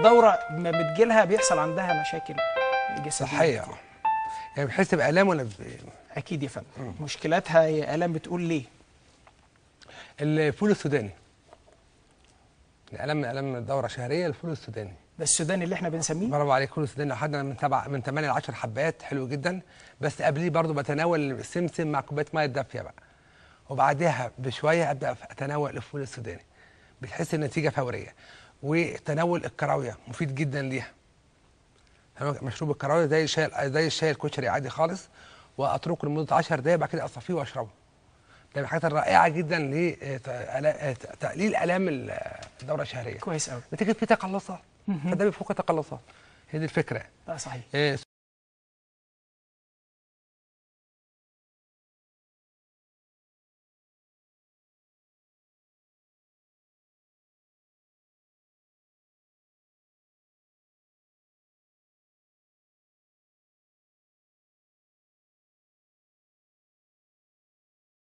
الدوره ما بتجيلها بيحصل عندها مشاكل جسديه صحيه كتير. يعني بتحس بالام ولا ب... اكيد يا فندم مشكلاتها هي الام بتقول ليه الفول السوداني الالم الم الدوره الشهريه الفول السوداني ده السوداني اللي احنا بنسميه برافو عليك فول السوداني لو حد من تبع من 8 ل 10 حبات حلو جدا بس قبليه برضو بتناول السمسم مع كوبايه ميه دافيه بقى وبعدها بشويه ابدا اتناول الفول السوداني بتحس النتيجه فوريه وتناول الكراويه مفيد جدا ليها تمام؟ مشروب الكراويه زي الشاي زي الشاي الكشري عادي خالص واتركه لمده 10 دقائق بعد كده اصفيه واشربه ده من الحاجات الرائعه جدا لتقليل الام الدوره الشهريه كويس قوي نتيجه في تقلصات فده بيفك تقلصات هي دي الفكره اه صحيح إيه